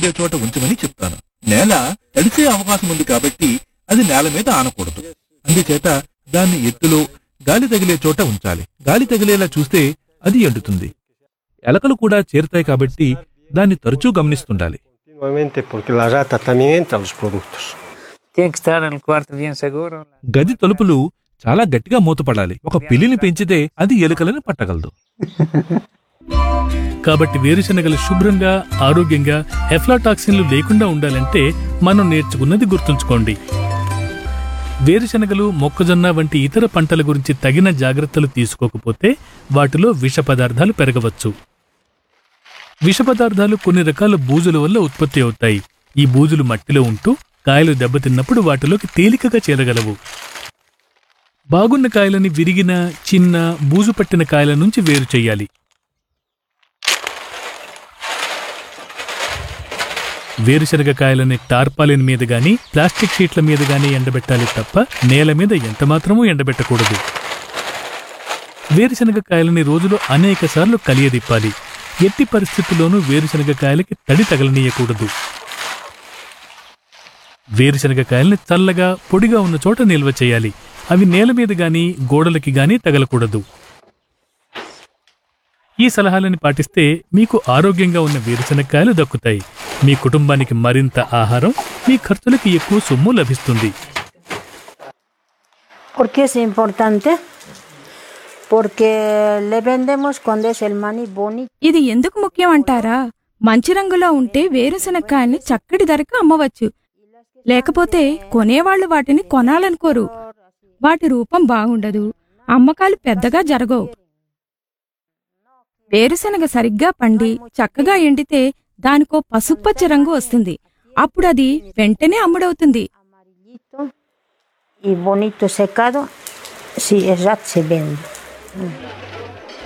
ఉండే చోట ఉంచమని చెప్తాను నేల తడిసే అవకాశం ఉంది కాబట్టి అది నేల మీద ఆనకూడదు అందుచేత దాన్ని ఎత్తులో గాలి తగిలే చోట ఉంచాలి గాలి తగిలేలా చూస్తే అది ఎండుతుంది ఎలకలు కూడా చేరుతాయి కాబట్టి దాన్ని తరచూ గమనిస్తుండాలి Continuamente porque la rata también entra a los productos. Tiene que estar en el cuarto bien seguro. గది తలుపులు చాలా గట్టిగా మూతపడాలి ఒక పిల్లిని పెంచితే అది ఎలుకలను పట్టగలదు కాబట్టి వేరుశనగలు శుభ్రంగా ఆరోగ్యంగా ఎఫ్లాటాక్సిన్లు లేకుండా ఉండాలంటే మనం నేర్చుకున్నది గుర్తుంచుకోండి వేరుశనగలు మొక్కజొన్న వంటి ఇతర పంటల గురించి తగిన జాగ్రత్తలు తీసుకోకపోతే వాటిలో విష పదార్థాలు పెరగవచ్చు విష పదార్థాలు కొన్ని రకాల బూజుల వల్ల ఉత్పత్తి అవుతాయి ఈ బూజులు మట్టిలో ఉంటూ కాయలు దెబ్బతిన్నప్పుడు వాటిలోకి తేలికగా చేరగలవు బాగున్న కాయలని విరిగిన చిన్న బూజు పట్టిన కాయల నుంచి వేరు చేయాలి వేరుశనగ కాయలని టార్పాలిన్ మీద గాని ప్లాస్టిక్ షీట్ల మీద గాని ఎండబెట్టాలి తప్ప నేల మీద ఎంతమాత్రమూ ఎండబెట్టకూడదు వేరుశనగ కాయలని రోజులో అనేక సార్లు కలియదిప్పాలి ఎట్టి పరిస్థితుల్లోనూ వేరుశనగ కాయలకి తడి తగలనీయకూడదు వేరుశనగ కాయల్ని చల్లగా పొడిగా ఉన్న చోట నిల్వ చేయాలి అవి నేల మీద గాని గోడలకి గాని తగలకూడదు ఈ సలహాలని పాటిస్తే మీకు ఆరోగ్యంగా ఉన్న వేరుశనగకాయలు దక్కుతాయి మీ కుటుంబానికి మరింత ఆహారం మీ ఖర్చులకి ఎక్కువ సొమ్ము లభిస్తుంది ¿Por qué es importante? Porque le vendemos cuando es el maní bonito. ఇది ఎందుకు ముఖ్యం అంటారా మంచి రంగులో ఉంటే వేరుశనక్కాయల్ని చక్కటి ధరకు అమ్మవచ్చు లేకపోతే కొనేవాళ్లు వాటిని కొనాలనుకోరు వాటి రూపం బాగుండదు అమ్మకాలు పెద్దగా జరగవు వేరుశనగ సరిగ్గా పండి చక్కగా ఎండితే దానికో పసుపచ్చ రంగు వస్తుంది అప్పుడు అది వెంటనే అమ్ముడవుతుంది amarillito y bonito secado, si es rat se vende.